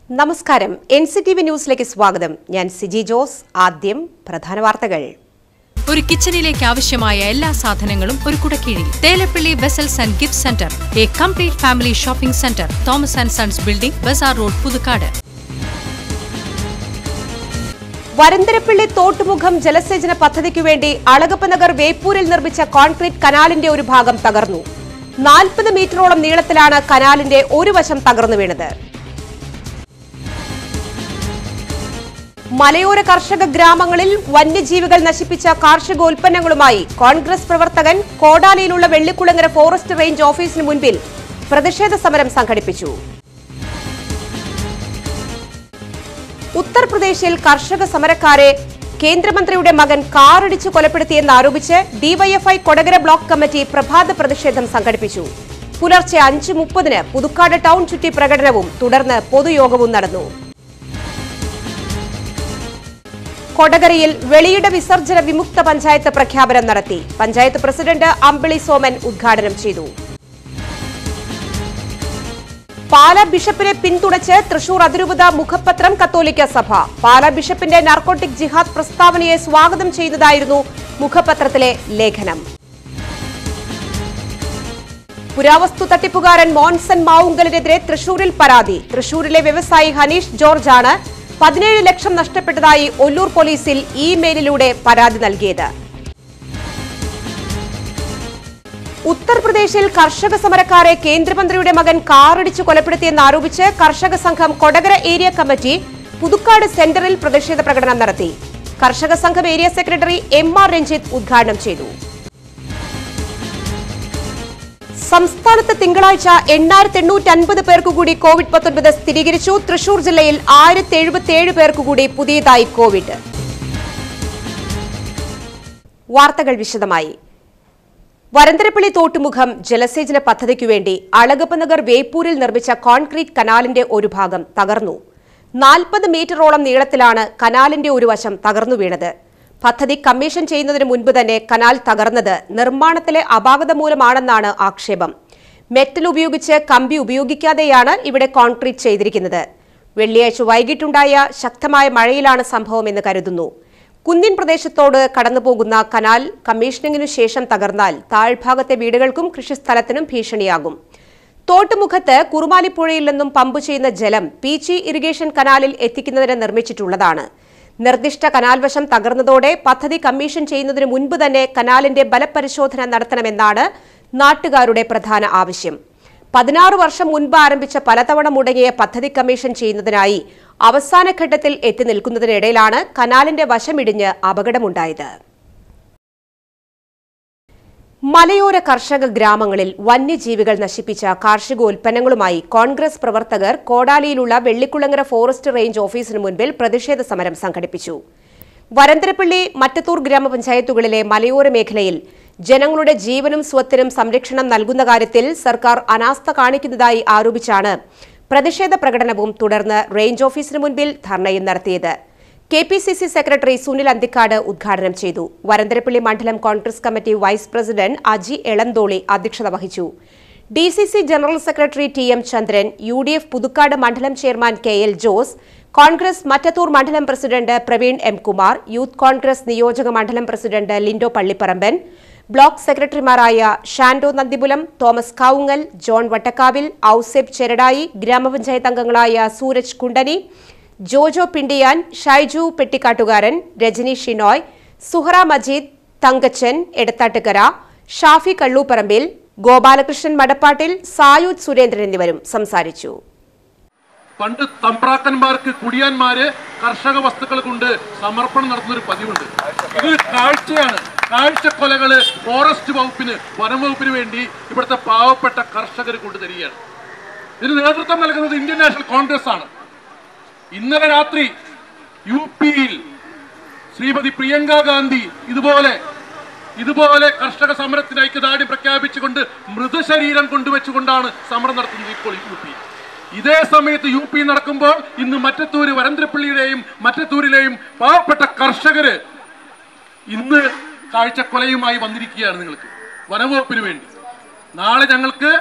നമസ്കാരം N C T V ന്യൂസിലേക്ക് സ്വാഗതം ഞാൻ സിജി ജോസ് ആദ്യം പ്രധാന വാർത്തകൾ ഒരു കിച്ചണിലേക്ക് ആവശ്യമായ എല്ലാ സാധനങ്ങളും ഒരു കുടക്കീഴിൽ Thelappally vessels and gift centre a complete family shopping centre Thomas and sons building Bazar road Puthukkad Varantharappilly Thottumukham ജലസേചന പദ്ധതിക്കു വേണ്ടി അളഗപ്പനഗർ വേപ്പൂരിൽ നിർമ്മിച്ച കോൺക്രീറ്റ് കനാലിന്റെ ഒരു ഭാഗം തകർന്നു നാൽപ്പത് മീറ്ററോളം നീളത്തിലാണ് കനാലിന്റെ ഒരു വശം തകർന്നു വീണത് മലയോര കർഷക ഗ്രാമങ്ങളിൽ വന്യജീവികൾ നശിപ്പിച്ച കാർഷികോൽപ്പന്നങ്ങളുമായി കോൺഗ്രസ് പ്രവർത്തകൻ കോടാലിയിലുള്ള വെള്ളിക്കുളങ്ങര ഫോറസ്റ്റ് റേഞ്ച് ഓഫീസിന് മുൻപിൽ പ്രതിഷേധ സമരം സംഘടിപ്പിച്ചു ഉത്തർപ്രദേശിൽ കർഷക സമരക്കാരെ കേന്ദ്രമന്ത്രിയുടെ മകൻ കാറിടിച്ച് കൊലപ്പെടുത്തിയെന്നാരോപിച്ച് ഡിവൈഎഫ്ഐ കൊടകര ബ്ലോക്ക് കമ്മിറ്റി പ്രഭാത പ്രതിഷേധം സംഘടിപ്പിച്ചു പുലർച്ചെ അഞ്ച് മുപ്പതിന് പുതുക്കാട് ടൗൺ ചുറ്റി പ്രകടനവും തുടർന്ന് പൊതുയോഗവും നടന്നു കൊടകരയിൽ വെളിയിട വിസർജന വിമുക്ത പഞ്ചായത്ത് പ്രഖ്യാപനം നടത്തി പഞ്ചായത്ത് പ്രസിഡന്റ് അമ്പിളി സോമൻ ഉദ്ഘാടനം ചെയ്തു പാലാ ബിഷപ്പിനെ പിന്തുണച്ച് തൃശൂർ അതിരൂപത മുഖപത്രം കത്തോലിക്ക സഭ പാലാ ബിഷപ്പിന്റെ നാർക്കോട്ടിക് ജിഹാദ് പ്രസ്താവനയെ സ്വാഗതം ചെയ്യുന്നതായിരുന്നു മുഖപത്രത്തിലെ ലേഖനം പുരാവസ്തു തട്ടിപ്പുകാരൻ മോൻസൺ മാവുങ്കലിനെതിരെ തൃശൂരിൽ പരാതി തൃശൂരിലെ വ്യവസായി ഹനീഷ് ജോർജാണ് പതിനേഴ് ലക്ഷം നഷ്ടപ്പെട്ടതായി ഒല്ലൂർ പോലീസിൽ ഇമെയിലിലൂടെ പരാതി നൽകിയത് ഉത്തർപ്രദേശിൽ കർഷക സമരക്കാരെ കേന്ദ്രമന്ത്രിയുടെ മകൻ കാറിടിച്ച് കൊലപ്പെടുത്തിയെന്നാരോപിച്ച് കർഷക സംഘം കൊടകര ഏരിയ കമ്മിറ്റി പുതുക്കാട് സെന്ററിൽ പ്രതിഷേധ പ്രകടനം നടത്തി കർഷക സംഘം area secretary M R Ranjith ഉദ്ഘാടനം ചെയ്തു സംസ്ഥാനത്ത് തിങ്കളാഴ്ച എണ്ണായിരത്തി എണ്ണൂറ്റി അൻപത് പേർക്ക് കൂടി കോവിഡ് പത്തൊൻപത് സ്ഥിരീകരിച്ചു തൃശൂർ ജില്ലയിൽ ആയിരത്തി എഴുപത്തിയേഴ് പേർക്ക് കൂടി പുതിയതായി കോവിഡ് വാർത്തകൾ വിശദമായി വരന്തരപ്പള്ളി തോട്ടുമുഖം ജലസേചന പദ്ധതിക്കു വേണ്ടി അളഗപ്പനഗർ വേപ്പൂരിൽ നിർമ്മിച്ച കോൺക്രീറ്റ് കനാലിന്റെ ഒരു ഭാഗം തകർന്നു നാൽപ്പത് മീറ്ററോളം നീളത്തിലാണ് കനാലിന്റെ ഒരു വശം തകർന്നു വീണത് പദ്ധതി കമ്മീഷൻ ചെയ്യുന്നതിന് മുൻപ് തന്നെ കനാൽ തകർന്നത് നിർമ്മാണത്തിലെ അപാകത മൂലമാണെന്നാണ് ആക്ഷേപം മെറ്റൽ ഉപയോഗിച്ച് കമ്പി ഉപയോഗിക്കാതെയാണ് ഇവിടെ കോൺക്രീറ്റ് ചെയ്തിരിക്കുന്നത് വെള്ളിയാഴ്ച വൈകിട്ടുണ്ടായ ശക്തമായ മഴയിലാണ് സംഭവമെന്ന് കരുതുന്നു കുന്നിൻ പ്രദേശത്തോട് കടന്നുപോകുന്ന കനാൽ കമ്മീഷനിങ്ങിനു ശേഷം തകർന്നാൽ താഴ്ഭാഗത്തെ വീടുകൾക്കും കൃഷിസ്ഥലത്തിനും ഭീഷണിയാകും തോട്ടുമുഖത്ത് കുറുമാലിപ്പുഴയിൽ നിന്നും പമ്പ് ചെയ്യുന്ന ജലം പീച്ചി ഇറിഗേഷൻ കനാലിൽ എത്തിക്കുന്നതിന് നിർമ്മിച്ചിട്ടുള്ളതാണ് നിർദ്ദിഷ്ട കനാൽ വശം തകർന്നതോടെ പദ്ധതി കമ്മീഷൻ ചെയ്യുന്നതിന് മുൻപ് തന്നെ കനാലിന്റെ ബലപരിശോധന നടത്തണമെന്നാണ് നാട്ടുകാരുടെ പ്രധാന ആവശ്യം പതിനാറ് വർഷം മുൻപ് ആരംഭിച്ച പലതവണ മുടങ്ങിയ പദ്ധതി കമ്മീഷൻ ചെയ്യുന്നതിനായി അവസാന ഘട്ടത്തിൽ എത്തി നിൽക്കുന്നതിനിടയിലാണ് കനാലിന്റെ വശമിടിഞ്ഞ് അപകടമുണ്ടായത് മലയോര കർഷക ഗ്രാമങ്ങളിൽ വന്യജീവികൾ നശിപ്പിച്ച കാർഷികോൽപ്പന്നങ്ങളുമായി കോൺഗ്രസ് പ്രവർത്തകർ കോടാലിയിലുള്ള വെള്ളിക്കുളങ്ങര ഫോറസ്റ്റ് റേഞ്ച് ഓഫീസിന് മുൻപിൽ പ്രതിഷേധ സമരം സംഘടിപ്പിച്ചു വരന്തരപ്പള്ളി മറ്റത്തൂർ ഗ്രാമപഞ്ചായത്തുകളിലെ മലയോര മേഖലയിൽ ജനങ്ങളുടെ ജീവനും സ്വത്തിനും സംരക്ഷണം നൽകുന്ന കാര്യത്തിൽ സർക്കാർ അനാസ്ഥ കാണിക്കുന്നതായി ആരോപിച്ചാണ് പ്രതിഷേധ പ്രകടനവും തുടർന്ന് റേഞ്ച് ഓഫീസിന് മുൻപിൽ ധർണയും നടത്തിയത് K P C C secretary Sunil Anthikad ഉദ്ഘാടനം ചെയ്തു വരന്തരപ്പള്ളി മണ്ഡലം Congress committee vice president Aji Elantholi അധ്യക്ഷത വഹിച്ചു D C C general secretary T M Chandran U D F Puthukkad മണ്ഡലം chairman K L Jose Congress Mattathur മണ്ഡലം president Praveen M Kumar youth Congress നിയോജക മണ്ഡലം പ്രസിഡന്റ് ലിൻഡോ പള്ളിപ്പറമ്പൻ ബ്ലോക്ക് സെക്രട്ടറിമാരായ ഷാൻഡോ നന്ദിപുലം തോമസ് കാവുങ്ങൽ ജോൺ വട്ടക്കാവിൽ ഔസേബ് ചെരടായി ഗ്രാമപഞ്ചായത്ത് അംഗങ്ങളായ സൂരജ് കുണ്ടനി ജോജോ പിണ്ടിയാൻ ഷൈജു പെട്ടിക്കാട്ടുകാരൻ രജനി ഷിനോയ് സുഹറ മജീദ് തങ്കച്ചൻ എടത്താട്ടുകര ഷാഫി കള്ളൂപ്പറമ്പിൽ ഗോപാലകൃഷ്ണൻ മടപ്പാട്ടിൽ സായൂദ് സുരേന്ദ്രൻ എന്നിവരും സംസാരിച്ചു പണ്ട് തമ്പ്രാക്കന്മാർക്ക് കുടിയാന്മാര് കർഷക വസ്തുക്കൾ കൊണ്ട് സമർപ്പണം നടത്തുന്ന ഒരു പതിവുണ്ട് ഇത് കാഴ്ചയാണ് കാഴ്ചക്കൊലകള് ഫോറസ്റ്റ് വകുപ്പിന് വനം വകുപ്പിന് വേണ്ടി ഇവിടുത്തെ പാവപ്പെട്ട കർഷകർ കൊണ്ടുതരികയാണ് ഇതിന് നേതൃത്വം നൽകുന്നത് ഇന്ത്യൻ നാഷണൽ കോൺഗ്രസ് ആണ് ഇന്നലെ രാത്രി യു പിയിൽ ശ്രീമതി പ്രിയങ്ക ഗാന്ധി ഇതുപോലെ ഇതുപോലെ കർഷക സമരത്തിന് ഐക്യദാർഢ്യം പ്രഖ്യാപിച്ചുകൊണ്ട് മൃതശരീരം കൊണ്ടുവച്ചുകൊണ്ടാണ് സമരം നടത്തുന്നത് ഇപ്പോൾ യു പി ഇതേ സമയത്ത് യു പി നടക്കുമ്പോൾ ഇന്ന് മറ്റത്തൂര് വരന്തരപ്പള്ളിയുടെയും മറ്റത്തൂരിലെയും പാവപ്പെട്ട കർഷകര് ഇന്ന് കാഴ്ചക്കൊലയുമായി വന്നിരിക്കുകയാണ് നിങ്ങൾക്ക് വനവകുപ്പിന് വേണ്ടി നാളെ ഞങ്ങൾക്ക്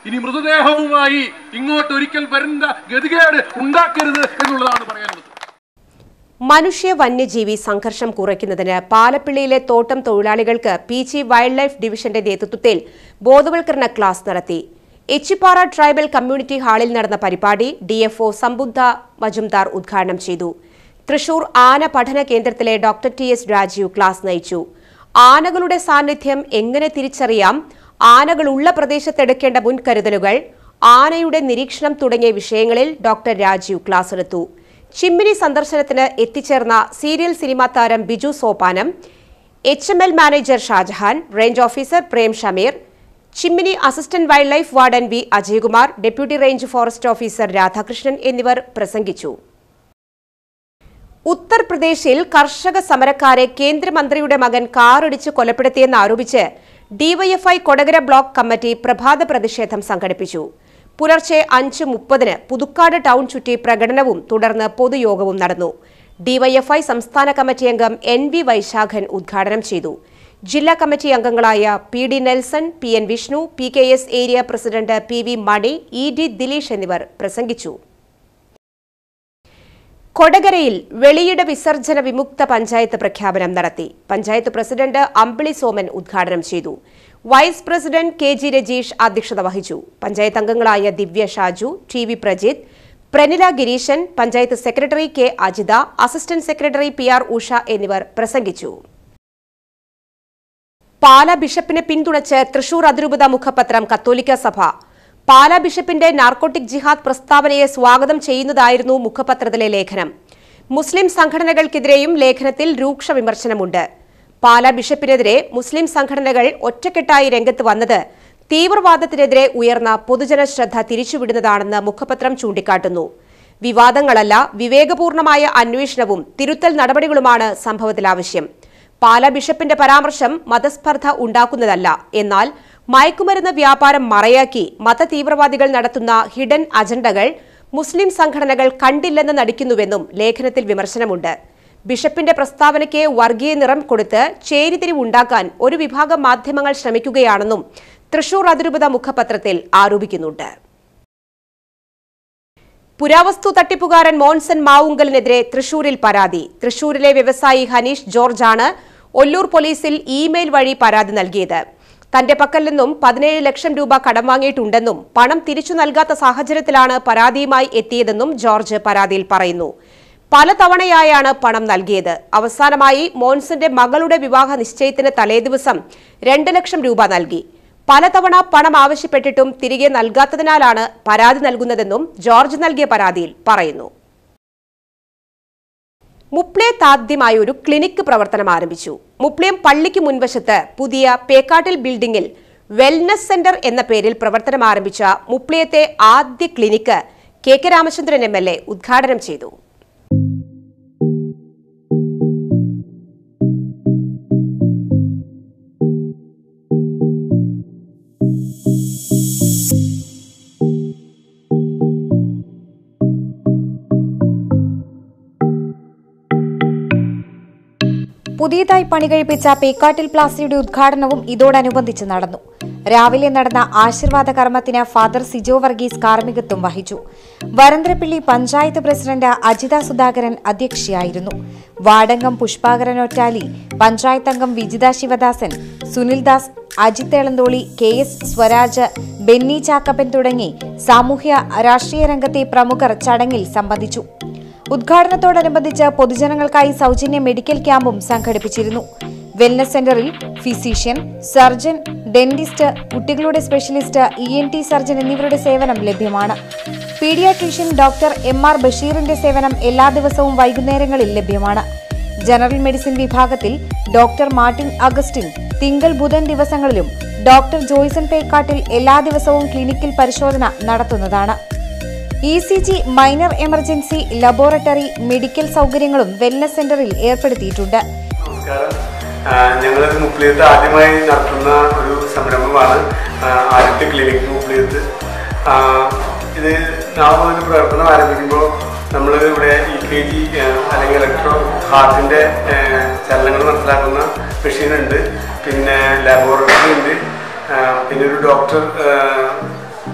ഇനി മൃതദേഹവുമായി ഇങ്ങോട്ട് ഒരിക്കൽ വരേണ്ട ഗതികേട് ഉണ്ടാക്കരുത് എന്നുള്ളതാണ് പറയാനുള്ളത് മനുഷ്യ വന്യജീവി സംഘർഷം കുറയ്ക്കുന്നതിന് പാലപ്പിള്ളിയിലെ തോട്ടം തൊഴിലാളികൾക്ക് പി ജി വൈൽഡ് ലൈഫ് ഡിവിഷന്റെ നേതൃത്വത്തിൽ ബോധവൽക്കരണ ക്ലാസ് നടത്തി എച്ചിപ്പാറ ട്രൈബൽ കമ്മ്യൂണിറ്റി ഹാളിൽ നടന്ന പരിപാടി ഡിഎഫ്ഒ സമ്പുദ്ധ മജുംദാർ ഉദ്ഘാടനം ചെയ്തു തൃശൂർ ആന പഠന കേന്ദ്രത്തിലെ doctor T S Rajeev class നയിച്ചു ആനകളുടെ സാന്നിധ്യം എങ്ങനെ തിരിച്ചറിയാം ആനകളുള്ള പ്രദേശത്തെടുക്കേണ്ട മുൻകരുതലുകൾ ആനയുടെ നിരീക്ഷണം തുടങ്ങിയ വിഷയങ്ങളിൽ ഡോക്ടർ രാജീവ് ക്ലാസ് എടുത്തു ചിമ്മിനി സന്ദർശനത്തിന് എത്തിച്ചേർന്ന സീരിയൽ സിനിമാ താരം Biju Sopanam H M L manager Shajahan range officer Prem Shameer Chimmini assistant wildlife warden V Ajaykumar deputy range forest officer Radhakrishnan എന്നിവർ പ്രസംഗിച്ചു ഉത്തർപ്രദേശിൽ കർഷക സമരക്കാരെ കേന്ദ്രമന്ത്രിയുടെ മകൻ കാറിടിച്ച് കൊലപ്പെടുത്തിയെന്നാരോപിച്ച് ഡിവൈഎഫ്ഐ കൊടകര ബ്ലോക്ക് കമ്മിറ്റി പ്രഭാത പ്രതിഷേധം സംഘടിപ്പിച്ചു പുലർച്ചെ അഞ്ച് മുപ്പതിന് പുതുക്കാട് ടൗൺ ചുറ്റി പ്രകടനവും തുടർന്ന് പൊതുയോഗവും നടന്നു ഡിവൈഎഫ്ഐ സംസ്ഥാന കമ്മിറ്റി അംഗം എൻ വി വൈശാഖൻ ഉദ്ഘാടനം ചെയ്തു ജില്ലാ കമ്മിറ്റി അംഗങ്ങളായ P D Nelson P N Vishnu P K S area president P V Mani E D Dileesh എന്നിവർ പ്രസംഗിച്ചു കൊടകരയിൽ വെളിയിട വിസർജന വിമുക്ത പഞ്ചായത്ത് പ്രഖ്യാപനം നടത്തി പഞ്ചായത്ത് പ്രസിഡന്റ് അമ്പിളി സോമൻ ഉദ്ഘാടനം ചെയ്തു vice president K G Rajeesh അധ്യക്ഷത വഹിച്ചു പഞ്ചായത്ത് അംഗങ്ങളായ Divya Shaju T V Prajith Pranila Gireeshan panchayat secretary K Ajitha assistant secretary P R Usha എന്നിവർ പ്രസംഗിച്ചു പാല ബിഷപ്പിനെ പിന്തുണച്ച് തൃശൂർ അതിരൂപത മുഖപത്രം കത്തോലിക്ക സഭ പാല ബിഷപ്പിന്റെ നാർക്കോട്ടിക് ജിഹാദ് പ്രസ്താവനയെ സ്വാഗതം ചെയ്യുന്നതായിരുന്നു മുഖപത്രത്തിലെ ലേഖനം മുസ്ലിം സംഘടനകൾക്കെതിരെയും ലേഖനത്തിൽ രൂക്ഷ വിമർശനമുണ്ട് പാല ബിഷപ്പിനെതിരെ മുസ്ലിം സംഘടനകൾ ഒറ്റക്കെട്ടായി രംഗത്ത് വന്നത് തീവ്രവാദത്തിനെതിരെ ഉയർന്ന പൊതുജന ശ്രദ്ധ തിരിച്ചുവിടുന്നതാണെന്ന് മുഖപത്രം ചൂണ്ടിക്കാട്ടുന്നു വിവാദങ്ങളല്ല വിവേകപൂർണമായ അന്വേഷണവും തിരുത്തൽ നടപടികളുമാണ് സംഭവത്തിൽ ആവശ്യം പാല ബിഷപ്പിന്റെ പരാമർശം മതസ്പർദ്ധ ഉണ്ടാക്കുന്നതല്ല എന്നാൽ മയക്കുമരുന്ന് വ്യാപാരം മറയാക്കി മതതീവ്രവാദികൾ നടത്തുന്ന ഹിഡൻ അജണ്ടകൾ മുസ്ലിം സംഘടനകൾ കണ്ടില്ലെന്ന് നടിക്കുന്നുവെന്നും ലേഖനത്തിൽ വിമർശനമുണ്ട് ബിഷപ്പിന്റെ പ്രസ്താവനയ്ക്ക് വർഗീയ നിറം കൊടുത്ത് ചേരിതിരിവുണ്ടാക്കാൻ ഒരു വിഭാഗം മാധ്യമങ്ങൾ ശ്രമിക്കുകയാണെന്നും തൃശൂർ അതിരൂപത മുഖപത്രത്തിൽ ആരോപിക്കുന്നുണ്ട് പുരാവസ്തു തട്ടിപ്പുകാരൻ മോൻസൺ മാവുങ്കലിനെതിരെ തൃശൂരിൽ പരാതി തൃശൂരിലെ വ്യവസായി ഹനീഷ് ജോർജാണ് ഒല്ലൂർ പോലീസിൽ ഇമെയിൽ വഴി പരാതി നൽകിയത് തന്റെ പക്കൽ നിന്നും പതിനേഴ് ലക്ഷം രൂപ കടം വാങ്ങിയിട്ടുണ്ടെന്നും പണം തിരിച്ചു നൽകാത്ത സാഹചര്യത്തിലാണ് പരാതിയുമായി എത്തിയതെന്നും ജോർജ് പരാതിയിൽ പറയുന്നു പലതവണയായാണ് പണം നൽകിയത് അവസാനമായി മോൻസന്റെ മകളുടെ വിവാഹ നിശ്ചയത്തിന് തലേദിവസം രണ്ട് ലക്ഷം രൂപ നൽകി പലതവണ പണം ആവശ്യപ്പെട്ടിട്ടും തിരികെ നൽകാത്തതിനാലാണ് പരാതി നൽകുന്നതെന്നും ജോർജ് നൽകിയ പരാതിയിൽ പറയുന്നു മുപ്ലിയത്ത് ആദ്യമായി ഒരു ക്ലിനിക്ക് പ്രവർത്തനം ആരംഭിച്ചു മുപ്ലിയം പള്ളിക്ക് മുൻവശത്ത് പുതിയ പേക്കാട്ടിൽ ബിൽഡിംഗിൽ വെൽനസ് സെന്റർ എന്ന പേരിൽ പ്രവർത്തനം ആരംഭിച്ച മുപ്ലിയത്തെ ആദ്യ clinic K K Ramachandran M L A ഉദ്ഘാടനം ചെയ്തു പുതിയതായി പണികഴിപ്പിച്ച പേക്കാട്ടിൽ പ്ലാസയുടെ ഉദ്ഘാടനവും ഇതോടനുബന്ധിച്ച് നടന്നു രാവിലെ നടന്ന ആശീർവാദ കർമ്മത്തിന് ഫാദർ സിജോ വർഗീസ് കാർമ്മികത്വം വഹിച്ചു വരന്തരപ്പിള്ളി പഞ്ചായത്ത് പ്രസിഡന്റ് അജിത സുധാകരൻ അധ്യക്ഷയായിരുന്നു വാർഡംഗം പുഷ്പാകരൻ ഒറ്റാലി പഞ്ചായത്ത് അംഗം വിജിത ശിവദാസൻ സുനിൽദാസ് അജിത് എളന്തോളി കെ എസ് സ്വരാജ് ബെന്നി ചാക്കപ്പൻ തുടങ്ങി സാമൂഹ്യ രാഷ്ട്രീയ രംഗത്തെ പ്രമുഖർ ചടങ്ങിൽ സംബന്ധിച്ചു ഉദ്ഘാടനത്തോടനുബന്ധിച്ച് പൊതുജനങ്ങൾക്കായി സൗജന്യ മെഡിക്കൽ ക്യാമ്പും സംഘടിപ്പിച്ചിരുന്നു വെൽനസ് സെന്ററിൽ ഫിസീഷ്യൻ സർജൻ ഡെന്റിസ്റ്റ് കുട്ടികളുടെ specialist E N T surgeon എന്നിവരുടെ സേവനം ലഭ്യമാണ് പീഡിയാട്രീഷ്യൻ ഡോക്ടർ എം ആർ ബഷീറിന്റെ സേവനം എല്ലാ ദിവസവും വൈകുന്നേരങ്ങളിൽ ലഭ്യമാണ് ജനറൽ മെഡിസിൻ വിഭാഗത്തിൽ ഡോക്ടർ മാർട്ടിൻ അഗസ്റ്റിൻ തിങ്കൾ ബുധൻ ദിവസങ്ങളിലും ഡോക്ടർ ജോയ്സൺ പേക്കാട്ടിൽ എല്ലാ ദിവസവും ക്ലിനിക്കിൽ പരിശോധന നടത്തുന്നതാണ് E C G minor emergency laboratory medical സൗകര്യങ്ങളും വെൽനസ് സെന്ററിൽ ഏർപ്പെടുത്തിയിട്ടുണ്ട് നമസ്കാരം ഞങ്ങൾ മുപ്ലിയത്ത് ആദ്യമായി നടത്തുന്ന ഒരു സംരംഭമാണ് ആ, ആദ്യത്തെ ക്ലിനിക് മുപ്ലിയത്ത് ആ, ഇത് നാളെ മുതൽ പ്രവർത്തനം ആരംഭിക്കുമ്പോൾ നമ്മൾ ഇവിടെ ഇ കെ ജി അല്ലെങ്കിൽ ഇലക്ട്രോ ഹാർട്ടിൻ്റെ ചലനങ്ങൾ മനസ്സിലാക്കുന്ന മെഷീനുണ്ട് പിന്നെ ലാബോറട്ടറി ഉണ്ട് ആ, പിന്നെ ഒരു ഡോക്ടർ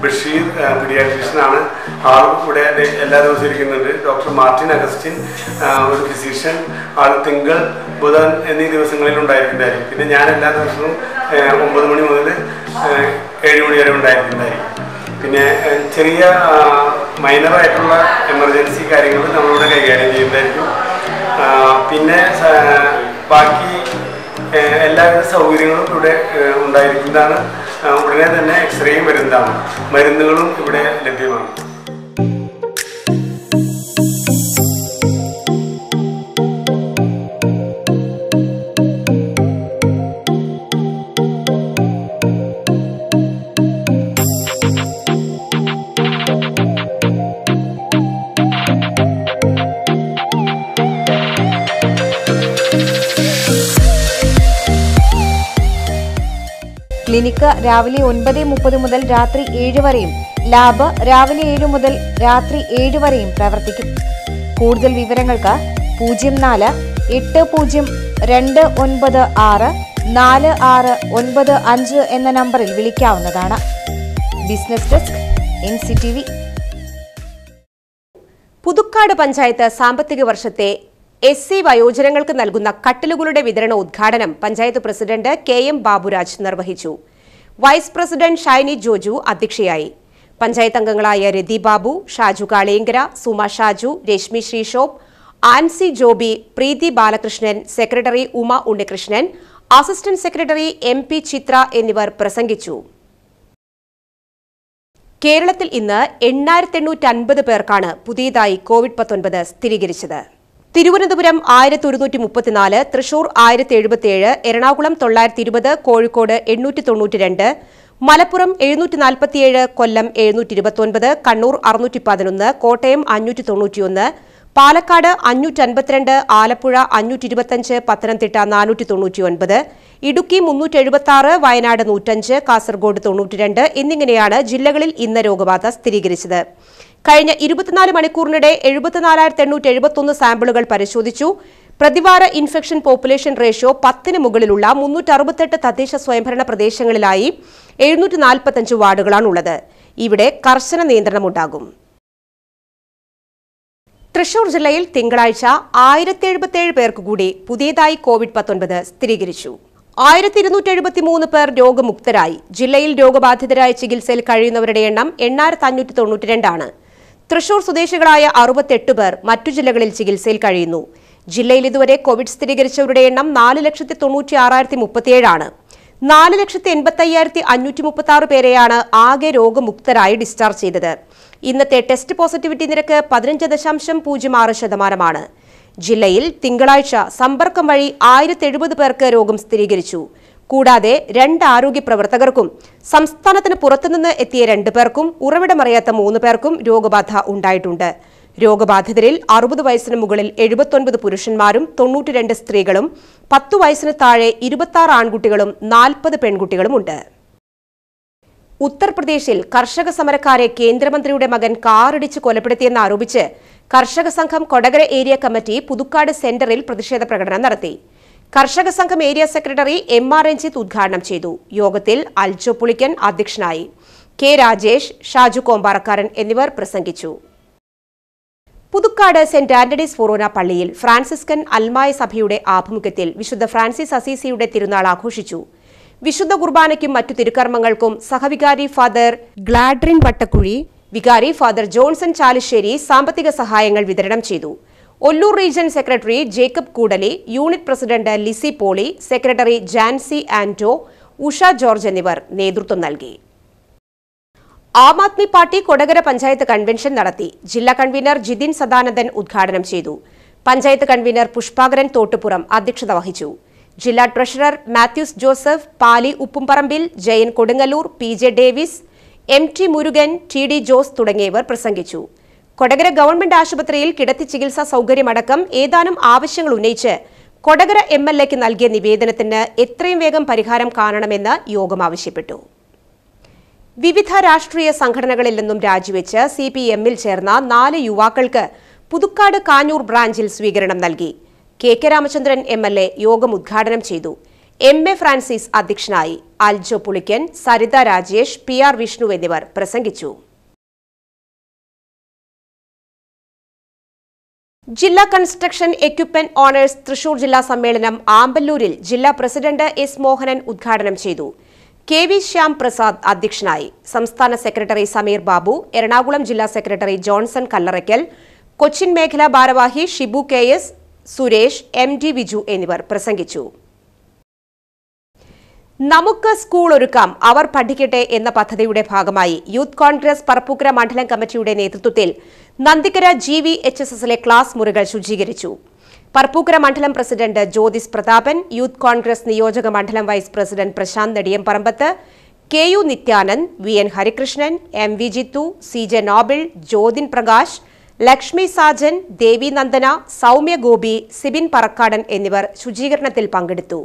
ബഷീർ പീഡിയാട്രീഷ്യൻ ആണ് ആൾ ഇവിടെ എ- എല്ലാ ദിവസവും ഇരിക്കുന്നുണ്ട് ഡോക്ടർ മാർട്ടിൻ അഗസ്റ്റിൻ ആ, ഒരു ഫിസിഷ്യൻ ആൾ തിങ്കൾ ബുധൻ എന്നീ ദിവസങ്ങളിൽ ഉണ്ടായിരിക്കുന്നതായിരിക്കും പിന്നെ ഞാൻ എല്ലാ ദിവസവും ആ, ഒമ്പത് മണി മുതൽ ആ, ഏഴ് മണി വരെ ഉണ്ടായിരിക്കുന്നതായിരിക്കും പിന്നെ ആ, ചെറിയ മൈനറായിട്ടുള്ള എമർജൻസി കാര്യങ്ങൾ നമ്മളിവിടെ കൈകാര്യം ചെയ്യുന്നതായിരിക്കും ആ, പിന്നെ സ- ബാക്കി ഏഹ് എല്ലാവിധ സൗകര്യങ്ങളും ഇവിടെ ഏഹ് ഉണ്ടായിരിക്കുന്നതാണ് ആ, ഉടനെ തന്നെ എക്സ്റേയും വരുന്നതാണ് മരുന്നുകളും ഇവിടെ ലഭ്യമാണ് ക്ലിനിക്ക് രാവിലെ ഒൻപത് മുപ്പത് മുതൽ രാത്രി ഏഴ് വരെയും ലാബ് രാവിലെ ഏഴ് മുതൽ രാത്രി ഏഴ് വരെയും പ്രവർത്തിക്കും കൂടുതൽ വിവരങ്ങൾക്ക് പൂജ്യം നാല് എട്ട് പൂജ്യം രണ്ട് ഒൻപത് ആറ് നാല് ആറ് ഒൻപത് അഞ്ച് എന്ന നമ്പറിൽ വിളിക്കാവുന്നതാണ് business desk N C T V Puthukkad panchayat സാമ്പത്തിക വർഷത്തെ എസ് സി വയോജനങ്ങൾക്ക് നൽകുന്ന കട്ടിലുകളുടെ വിതരണ ഉദ്ഘാടനം panchayat president K M Baburaj നിർവഹിച്ചു വൈസ് പ്രസിഡന്റ് ഷൈനി ജോജു അധ്യക്ഷയായി പഞ്ചായത്ത് അംഗങ്ങളായ രതി ബാബു ഷാജു കാളിയങ്കര സുമ ഷാജു രശ്മി ശ്രീഷോപ്പ് Ancy Joby Preethi Balakrishnan secretary Uma Unnikrishnan assistant secretary M P Chithra എന്നിവർ പ്രസംഗിച്ചു കേരളത്തിൽ ഇന്ന് എണ്ണായിരത്തി എണ്ണൂറ്റി അൻപത് പേർക്കാണ് പുതിയതായി കോവിഡ് പത്തൊൻപത് സ്ഥിരീകരിച്ചത് തിരുവനന്തപുരം ആയിരത്തി ഒരുന്നൂറ്റി മുപ്പത്തിനാല് തൃശൂർ ആയിരത്തി എഴുപത്തിയേഴ് എറണാകുളം തൊള്ളായിരത്തി ഇരുപത് കോഴിക്കോട് എണ്ണൂറ്റി തൊണ്ണൂറ്റി രണ്ട് മലപ്പുറം എഴുന്നൂറ്റി നാൽപ്പത്തിയേഴ് കൊല്ലം എഴുന്നൂറ്റി ഇരുപത്തൊൻപത് കണ്ണൂർ അറുന്നൂറ്റി പതിനൊന്ന് കോട്ടയം അഞ്ഞൂറ്റി തൊണ്ണൂറ്റിയൊന്ന് പാലക്കാട് അഞ്ഞൂറ്റി അൻപത്തിരണ്ട് ആലപ്പുഴ അഞ്ഞൂറ്റി ഇരുപത്തഞ്ച് പത്തനംതിട്ട നാനൂറ്റി തൊണ്ണൂറ്റിയൊൻപത് ഇടുക്കി മുന്നൂറ്റി എഴുപത്തി ആറ് വയനാട് നൂറ്റഞ്ച് കാസർഗോഡ് തൊണ്ണൂറ്റിരണ്ട് എന്നിങ്ങനെയാണ് ജില്ലകളിൽ ഇന്ന് രോഗബാധ സ്ഥിരീകരിച്ചത് കഴിഞ്ഞ ഇരുപത്തിനാല് മണിക്കൂറിനിടെ എഴുപത്തിനാലായിരത്തി എണ്ണൂറ്റി എഴുപത്തൊന്ന് സാമ്പിളുകൾ പരിശോധിച്ചു പ്രതിവാര ഇൻഫെക്ഷൻ പോപ്പുലേഷൻ റേഷ്യോ പത്തിന് മുകളിലുള്ള മുന്നൂറ്റി അറുപത്തെട്ട് തദ്ദേശ സ്വയംഭരണ പ്രദേശങ്ങളിലായി എഴുന്നൂറ്റി നാൽപ്പത്തഞ്ച് വാർഡുകളാണുള്ളത് ഇവിടെ കർശന നിയന്ത്രണമുണ്ടാകും തൃശൂർ ജില്ലയിൽ തിങ്കളാഴ്ച ആയിരത്തി എഴുപത്തിയേഴ് പേർക്ക് കൂടി പുതിയതായി കോവിഡ് പത്തൊൻപത് സ്ഥിരീകരിച്ചു ആയിരത്തി ഇരുന്നൂറ്റി എഴുപത്തി മൂന്ന് പേർ രോഗമുക്തരായി ജില്ലയിൽ രോഗബാധിതരായ ചികിത്സയിൽ കഴിയുന്നവരുടെ എണ്ണം എണ്ണായിരത്തി അഞ്ഞൂറ്റി തൊണ്ണൂറ്റിരണ്ടാണ് തൃശൂർ സ്വദേശികളായ അറുപത്തെട്ട് പേർ മറ്റു ജില്ലകളിൽ ചികിത്സയിൽ കഴിയുന്നു ജില്ലയിൽ ഇതുവരെ കോവിഡ് സ്ഥിരീകരിച്ചവരുടെ എണ്ണം നാല് ലക്ഷത്തി തൊണ്ണൂറ്റി ആറായിരത്തി മുപ്പത്തിയേഴാണ് നാല് ലക്ഷത്തി എൺപത്തി അയ്യായിരത്തി അഞ്ഞൂറ്റി മുപ്പത്തി ആറ് പേരെയാണ് ആകെ രോഗമുക്തരായി ഡിസ്ചാർജ് ചെയ്തത് ഇന്നത്തെ ടെസ്റ്റ് പോസിറ്റിവിറ്റി നിരക്ക് പതിനഞ്ച് ദശാംശം പൂജ്യം ആറ് ശതമാനമാണ് ജില്ലയിൽ തിങ്കളാഴ്ച സമ്പർക്കം വഴി ആയിരത്തി എഴുപത് പേർക്ക് രോഗം സ്ഥിരീകരിച്ചു കൂടാതെ രണ്ട് ആരോഗ്യ പ്രവർത്തകർക്കും സംസ്ഥാനത്തിന് പുറത്തുനിന്ന് എത്തിയ രണ്ട് പേർക്കും ഉറവിടമറിയാത്ത മൂന്ന് പേർക്കും രോഗബാധ ഉണ്ടായിട്ടുണ്ട് രോഗബാധിതരിൽ അറുപത് വയസ്സിന് മുകളിൽ എഴുപത്തൊൻപത് പുരുഷന്മാരും തൊണ്ണൂറ്റിരണ്ട് സ്ത്രീകളും പത്തു വയസ്സിന് താഴെ ഇരുപത്തി ആൺകുട്ടികളും നാൽപ്പത് പെൺകുട്ടികളുമുണ്ട് ഉത്തർപ്രദേശിൽ കർഷക സമരക്കാരെ കേന്ദ്രമന്ത്രിയുടെ മകൻ കാറിടിച്ച് കൊലപ്പെടുത്തിയെന്ന് ആരോപിച്ച് കർഷക സംഘം കൊടകര ഏരിയ കമ്മിറ്റി പുതുക്കാട് സെന്ററിൽ പ്രതിഷേധ പ്രകടനം നടത്തി കർഷക സംഘം area secretary M R Ranjith ഉദ്ഘാടനം ചെയ്തു യോഗത്തിൽ അൽജോ പുളിക്കൻ അധ്യക്ഷനായി കെ രാജേഷ് ഷാജു കോമ്പാറക്കാരൻ എന്നിവർ പ്രസംഗിച്ചു പുതുക്കാട് സെന്റ് ആന്റണീസ് ഫൊറോന പള്ളിയിൽ ഫ്രാൻസിസ്കൻ അൽമായ സഭയുടെ ആഭിമുഖ്യത്തിൽ വിശുദ്ധ ഫ്രാൻസിസ് അസീസിയുടെ തിരുനാൾ ആഘോഷിച്ചു വിശുദ്ധ കുർബാനയ്ക്കും മറ്റു തിരുക്കർമ്മങ്ങൾക്കും സഹവികാരി ഫാദർ ഗ്ലാഡ്രിൻ വട്ടക്കുഴി വികാരി ഫാദർ ജോൺസൺ ചാലിശ്ശേരി സാമ്പത്തിക സഹായങ്ങൾ വിതരണം ചെയ്തു Ollur region secretary Jacob Koodali unit president Lissy Poly secretary Jancy Anto Usha George എന്നിവർ നേതൃത്വം നൽകി ആം ആദ്മി പാർട്ടി കൊടകര പഞ്ചായത്ത് കൺവെൻഷൻ നടത്തി ജില്ലാ കൺവീനർ ജിതിൻ സദാനന്ദൻ ഉദ്ഘാടനം ചെയ്തു പഞ്ചായത്ത് കൺവീനർ പുഷ്പാകരൻ തോട്ടുപുറം അധ്യക്ഷത വഹിച്ചു ജില്ലാ treasurer Mathews Joseph Pali Uppumparambil Jayan Kodungallur P J Davis M T Murugan T D Jose തുടങ്ങിയവർ പ്രസംഗിച്ചു കൊടകര ഗവൺമെന്റ് ആശുപത്രിയിൽ കിടത്തി ചികിത്സാ സൗകര്യമടക്കം ഏതാനും ആവശ്യങ്ങൾ ഉന്നയിച്ച് കൊടകര എം എൽ എക്ക് നൽകിയ നിവേദനത്തിന് എത്രയും വേഗം പരിഹാരം കാണണമെന്ന് യോഗം ആവശ്യപ്പെട്ടു വിവിധ രാഷ്ട്രീയ സംഘടനകളിൽ നിന്നും രാജിവെച്ച് സി പി എമ്മിൽ ചേർന്ന നാല് യുവാക്കൾക്ക് പുതുക്കാട് കാഞ്ഞൂർ ബ്രാഞ്ചിൽ സ്വീകരണം നൽകി K K Ramachandran M L A യോഗം ഉദ്ഘാടനം ചെയ്തു എം എ ഫ്രാൻസിസ് അധ്യക്ഷനായി അൽജോ പുളിക്കൻ സരിത രാജേഷ് പി ആർ വിഷ്ണു എന്നിവർ പ്രസംഗിച്ചു ജില്ലാ കൺസ്ട്രക്ഷൻ എക്യുപ്മെന്റ് ഓണേഴ്സ് തൃശൂർ ജില്ലാ സമ്മേളനം ആമ്പല്ലൂരിൽ ജില്ലാ പ്രസിഡന്റ് എസ് മോഹനൻ ഉദ്ഘാടനം ചെയ്തു കെ വി ശ്യാം പ്രസാദ് അധ്യക്ഷനായി സംസ്ഥാന സെക്രട്ടറി സമീർ ബാബു എറണാകുളം ജില്ലാ സെക്രട്ടറി ജോൺസൺ കല്ലറയ്ക്കൽ കൊച്ചിൻ മേഖലാ ഭാരവാഹി Shibu K S Suresh M D Viju എന്നിവർ പ്രസംഗിച്ചു നമുക്ക് സ്കൂൾ ഒരുക്കാം അവർ പഠിക്കട്ടെ എന്ന പദ്ധതിയുടെ ഭാഗമായി യൂത്ത് കോൺഗ്രസ് പറപ്പൂക്കര മണ്ഡലം കമ്മിറ്റിയുടെ നേതൃത്വത്തിൽ Nandikkara G V H S എസിലെ ക്ലാസ് മുറികൾ ശുചീകരിച്ചു പറപ്പൂക്കര മണ്ഡലം പ്രസിഡന്റ് ജ്യോതിസ് പ്രതാപൻ യൂത്ത് കോൺഗ്രസ് നിയോജക മണ്ഡലം vice president Prasanth Nediyamparambath K U Nithyanand V N Harikrishnan M V Jithu C J Noble Jyothin Prakash Lakshmi Sajan Devi Nandana Soumya Gopi Sibin Parakkadan എന്നിവർ ശുചീകരണത്തിൽ പങ്കെടുത്തു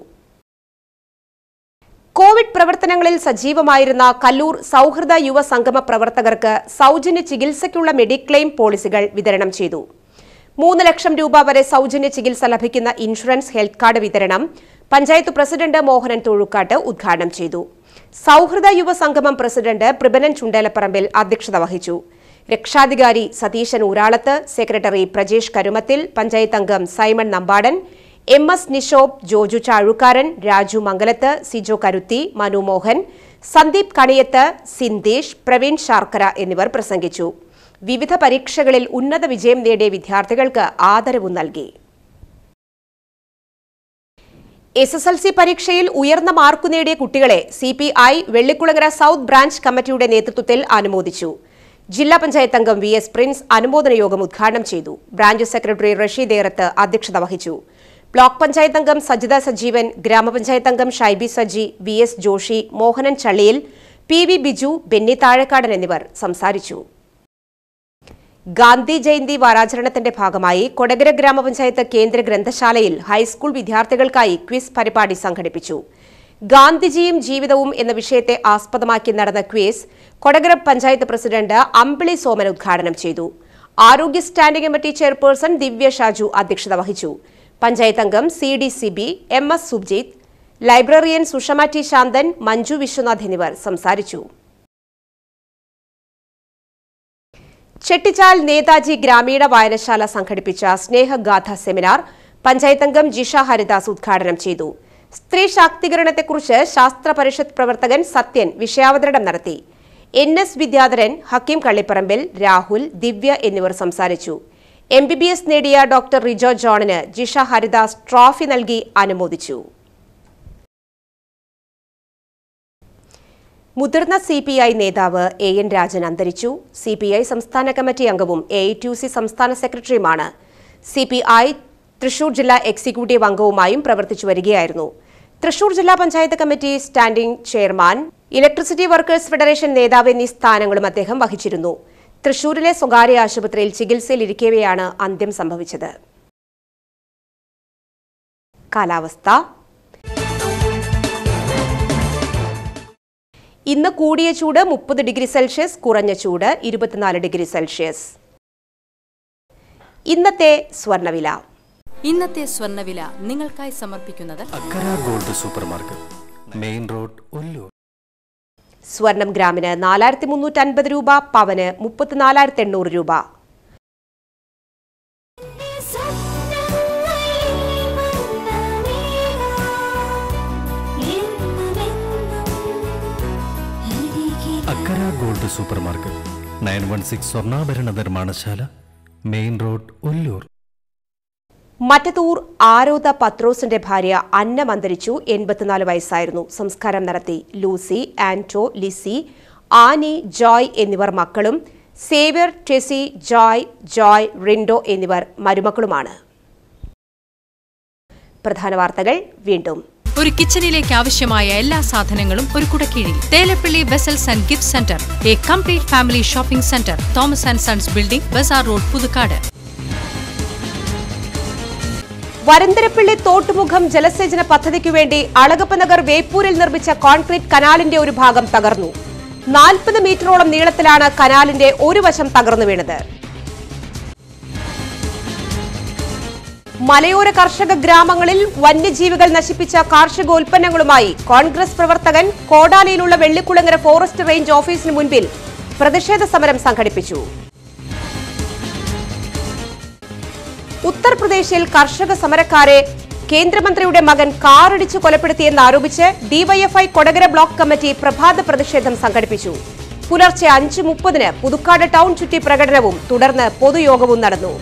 കോവിഡ് പ്രവർത്തനങ്ങളിൽ സജീവമായിരുന്ന കല്ലൂർ സൗഹൃദ യുവ സംഗമ പ്രവർത്തകർക്ക് സൗജന്യ ചികിത്സയ്ക്കുള്ള മെഡിക്ലെയിം പോളിസികൾ വിതരണം ചെയ്തു മൂന്ന് ലക്ഷം രൂപ വരെ സൗജന്യ ചികിത്സ ലഭിക്കുന്ന ഇൻഷുറൻസ് ഹെൽത്ത് കാർഡ് വിതരണം പഞ്ചായത്ത് പ്രസിഡന്റ് മോഹനൻ തൊഴുക്കാട്ട് ഉദ്ഘാടനം ചെയ്തു സൗഹൃദ യുവ സംഗമം പ്രസിഡന്റ് പ്രബനൻ ചുണ്ടേലപ്പറമ്പിൽ അധ്യക്ഷത വഹിച്ചു രക്ഷാധികാരി സതീശൻ ഊരാളത്ത് സെക്രട്ടറി പ്രജേഷ് കരുമത്തിൽ പഞ്ചായത്ത് അംഗം സൈമൺ നമ്പാടൻ എം എസ് നിഷോബ് ജോജു ചാഴുക്കാരൻ രാജു മംഗലത്ത് സിജോ കരുത്തി മനു മോഹൻ സന്ദീപ് കണിയത്ത് സിന്ദേശ് പ്രവീൺ ശാർക്കര എന്നിവർ പ്രസംഗിച്ചു വിവിധ പരീക്ഷകളിൽ ഉന്നത വിജയം നേടിയ വിദ്യാർത്ഥികൾക്ക് ആദരവ് നൽകി എസ് എസ് എൽ സി പരീക്ഷയിൽ ഉയർന്ന മാർക്ക് നേടിയ കുട്ടികളെ C P I Vellikkulangara south branch കമ്മിറ്റിയുടെ നേതൃത്വത്തിൽ അനുമോദിച്ചു ജില്ലാ പഞ്ചായത്ത് അംഗം വി എസ് പ്രിൻസ് അനുമോദന യോഗം ഉദ്ഘാടനം ചെയ്തു ബ്രാഞ്ച് സെക്രട്ടറി റഷീദ് ഏറത്ത് അധ്യക്ഷത വഹിച്ചു ബ്ലോക്ക് പഞ്ചായത്ത് അംഗം സജിത സജീവൻ ഗ്രാമപഞ്ചായത്ത് അംഗം Shaibi Saji V S Joshi Mohanan Challiyil P V Biju Benny Thazhakkadan എന്നിവർ സംസാരിച്ചു ഗാന്ധി ജയന്തി വാരാചരണത്തിന്റെ ഭാഗമായി കൊടകര ഗ്രാമപഞ്ചായത്ത് കേന്ദ്ര ഗ്രന്ഥശാലയിൽ ഹൈസ്കൂൾ വിദ്യാർത്ഥികൾക്കായി ക്വിസ് പരിപാടി സംഘടിപ്പിച്ചു ഗാന്ധിജിയും ജീവിതവും എന്ന വിഷയത്തെ ആസ്പദമാക്കി നടന്ന ക്വിസ് കൊടകര പഞ്ചായത്ത് പ്രസിഡന്റ് അമ്പിളി സോമൻ ഉദ്ഘാടനം ചെയ്തു ആരോഗ്യ standing committee chairperson Divya Shaju അധ്യക്ഷത വഹിച്ചു പഞ്ചായത്ത് അംഗം C D Sibi M S Subjith librarian Sushama T Santhan Manju Viswanath എന്നിവർ സംസാരിച്ചു ചെട്ടിച്ചാൽ നേതാജി ഗ്രാമീണ വായനശാല സംഘടിപ്പിച്ച സ്നേഹഗാഥ സെമിനാർ പഞ്ചായത്ത് അംഗം ജിഷ ഹരിദാസ് ഉദ്ഘാടനം ചെയ്തു സ്ത്രീ ശാക്തീകരണത്തെക്കുറിച്ച് ശാസ്ത്ര പരിഷത്ത് പ്രവർത്തകൻ സത്യൻ വിഷയാവതരണം നടത്തി എൻ എസ് വിദ്യാധരൻ ഹക്കീം കള്ളിപ്പറമ്പിൽ രാഹുൽ ദിവ്യ എന്നിവർ സംസാരിച്ചു എം ബി ബി എസ് നേടിയ ഡോക്ടർ റിജോ ജോണിന് ജിഷ ഹരിദാസ് ട്രോഫി നൽകി അനുമോദിച്ചു മുതിർന്ന സി പി ഐ നേതാവ് എ എൻ രാജൻ അന്തരിച്ചു സി പി ഐ സംസ്ഥാന കമ്മിറ്റി അംഗവും എ ഐ ടി സി സംസ്ഥാന സെക്രട്ടറിയുമാണ് സി പി ഐ തൃശൂർ ജില്ലാ എക്സിക്യൂട്ടീവ് അംഗവുമായും പ്രവർത്തിച്ചു വരികയായിരുന്നു തൃശൂർ ജില്ലാ panchayat committee standing chairman electricity workers federation നേതാവ് എന്നീ സ്ഥാനങ്ങളും അദ്ദേഹം വഹിച്ചിരുന്നു തൃശൂരിലെ സ്വകാര്യ ആശുപത്രിയിൽ ചികിത്സയിലിരിക്കവെയാണ് അന്ത്യം സംഭവിച്ചത് കാലാവസ്ഥ ഇന്ന് കൂടിയ ചൂട് മുപ്പത് ഡിഗ്രി സെൽഷ്യസ് കുറഞ്ഞ ചൂട് ഇരുപത്തിനാല് ഡിഗ്രി സെൽഷ്യസ് ഇന്നത്തെ സ്വർണ്ണവില ഇന്നത്തെ സ്വർണ്ണവില നിങ്ങൾക്കായി സമർപ്പിക്കുന്നത് Akkara gold super market main road Ollur സ്വർണം ഗ്രാമിന് നാലായിരത്തി മുന്നൂറ്റി അൻപത് രൂപ പവന് മുപ്പത്തിനാലായിരത്തി എണ്ണൂറ് രൂപ Akkara gold super market nine one six സ്വർണ്ണാഭരണ നിർമ്മാണശാല മെയിൻ റോഡ് ഒല്ലൂർ മറ്റത്തൂർ ആരോത പത്രോസിന്റെ ഭാര്യ അന്നം അന്തരിച്ചു എൺപത്തിനാല് വയസ്സായിരുന്നു സംസ്കാരം നടത്തി ലൂസി ആന്റോ ലിസി ആനി ജോയ് എന്നിവർ മക്കളും സേവ്യർ ടെസി ജോയ് ജോയ് റിൻഡോ എന്നിവർ മരുമക്കളുമാണ് പ്രധാന വാർത്തകൾ വീണ്ടും ഒരു കിച്ചണിലേക്ക് ആവശ്യമായ എല്ലാ സാധനങ്ങളും ഒരു കുടക്കീഴിൽ Thelappally vessels and gift centre a complete family shopping centre Thomas and sons building Bazar road Puthukkad Varantharappilly Thottumukham ജലസേചന പദ്ധതിക്കു വേണ്ടി അളഗപ്പനഗർ വേപ്പൂരിൽ നിർമ്മിച്ച കോൺക്രീറ്റ് കനാലിന്റെ ഒരു ഭാഗം തകർന്നു നാൽപ്പത് മീറ്ററോളം നീളത്തിലാണ് കനാലിന്റെ ഒരു വശം തകർന്നു വീണത് മലയോര കർഷക ഗ്രാമങ്ങളിൽ വന്യജീവികൾ നശിപ്പിച്ച കാർഷികോൽപ്പന്നങ്ങളുമായി കോൺഗ്രസ് പ്രവർത്തകൻ കോടാലിയിലുള്ള വെള്ളിക്കുളങ്ങര ഫോറസ്റ്റ് റേഞ്ച് ഓഫീസിന് മുൻപിൽ പ്രതിഷേധ സമരം സംഘടിപ്പിച്ചു ഉത്തർപ്രദേശിൽ കർഷക സമരക്കാരെ കേന്ദ്രമന്ത്രിയുടെ മകൻ കാറിടിച്ച് കൊലപ്പെടുത്തിയെന്നാരോപിച്ച് ഡിവൈഎഫ്ഐ കൊടകര ബ്ലോക്ക് കമ്മിറ്റി പ്രഭാത പ്രതിഷേധം സംഘടിപ്പിച്ചു പുലർച്ചെ അഞ്ച് മുപ്പതിന് പുതുക്കാട് ടൗൺ ചുറ്റി പ്രകടനവും തുടർന്ന് പൊതുയോഗവും നടന്നു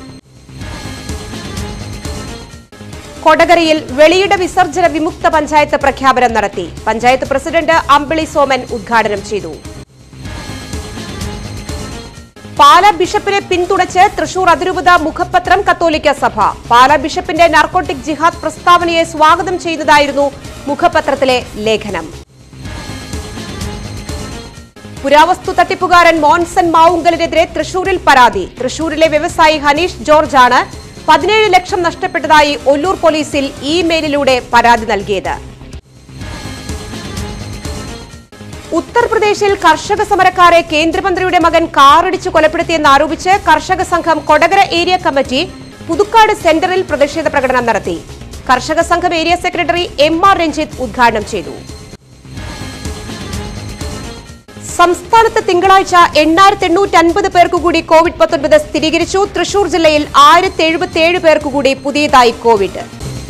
കൊടകരയിൽ വെളിയിട വിസർജന വിമുക്ത പഞ്ചായത്ത് പ്രഖ്യാപനം നടത്തി പഞ്ചായത്ത് പ്രസിഡന്റ് അമ്പിളി സോമൻ ഉദ്ഘാടനം ചെയ്തു പാലാ ബിഷപ്പിനെ പിന്തുണച്ച് തൃശൂർ അതിരൂപത മുഖപത്രം കത്തോലിക്ക സഭ പാലാ ബിഷപ്പിന്റെ നാർക്കോട്ടിക് ജിഹാദ് പ്രസ്താവനയെ സ്വാഗതം ചെയ്യുന്നതായിരുന്നു മുഖപത്രത്തിലെ ലേഖനം പുരാവസ്തു തട്ടിപ്പുകാരൻ മോൻസൺ മാവുങ്കലിനെതിരെ തൃശൂരിൽ പരാതി തൃശൂരിലെ വ്യവസായി ഹനീഷ് ജോർജാണ് പതിനേഴ് ലക്ഷം നഷ്ടപ്പെട്ടതായി ഒല്ലൂർ പോലീസിൽ ഇമെയിലിലൂടെ പരാതി നൽകിയത് ഉത്തർപ്രദേശിൽ കർഷക സമരക്കാരെ കേന്ദ്രമന്ത്രിയുടെ മകൻ കാറിടിച്ച് കൊലപ്പെടുത്തിയെന്നാരോപിച്ച് കർഷക സംഘം കൊടകര ഏരിയ കമ്മിറ്റി പുതുക്കാട് സെന്ററിൽ പ്രതിഷേധ പ്രകടനം നടത്തി കർഷക സംഘം area secretary M R Ranjith ഉദ്ഘാടനം ചെയ്തു സംസ്ഥാനത്ത് തിങ്കളാഴ്ച എണ്ണായിരത്തി എണ്ണൂറ്റി അൻപത് പേർക്ക് കൂടി കോവിഡ് പത്തൊൻപത് സ്ഥിരീകരിച്ചു തൃശൂർ ജില്ലയിൽ ആയിരത്തി എഴുപത്തിയേഴ് പേർക്ക് കൂടി പുതിയതായി കോവിഡ്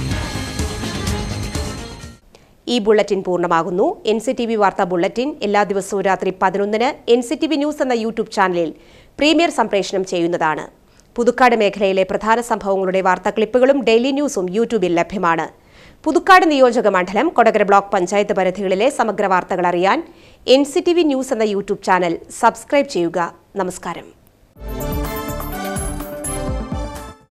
ഈ ബുള്ളറ്റിൻ പൂർണ്ണമാകുന്നു എൻ സി ടി വി വാർത്താ ബുള്ളറ്റിൻ എല്ലാ ദിവസവും രാത്രി പതിനൊന്നിന് N C T V news എന്ന യൂട്യൂബ് ചാനലിൽ പ്രീമിയർ സംപ്രേഷണം ചെയ്യുന്നതാണ് പുതുക്കാട് മേഖലയിലെ പ്രധാന സംഭവങ്ങളുടെ വാർത്താ ക്ലിപ്പുകളും ഡെയിലി ന്യൂസും യൂട്യൂബിൽ ലഭ്യമാണ് പുതുക്കാട് നിയോജക മണ്ഡലം കൊടകര ബ്ലോക്ക് പഞ്ചായത്ത് പരിധികളിലെ സമഗ്ര വാർത്തകൾ അറിയാൻ N C T V news എന്ന യൂട്യൂബ് ചാനൽ സബ്സ്ക്രൈബ് ചെയ്യുക നമസ്കാരം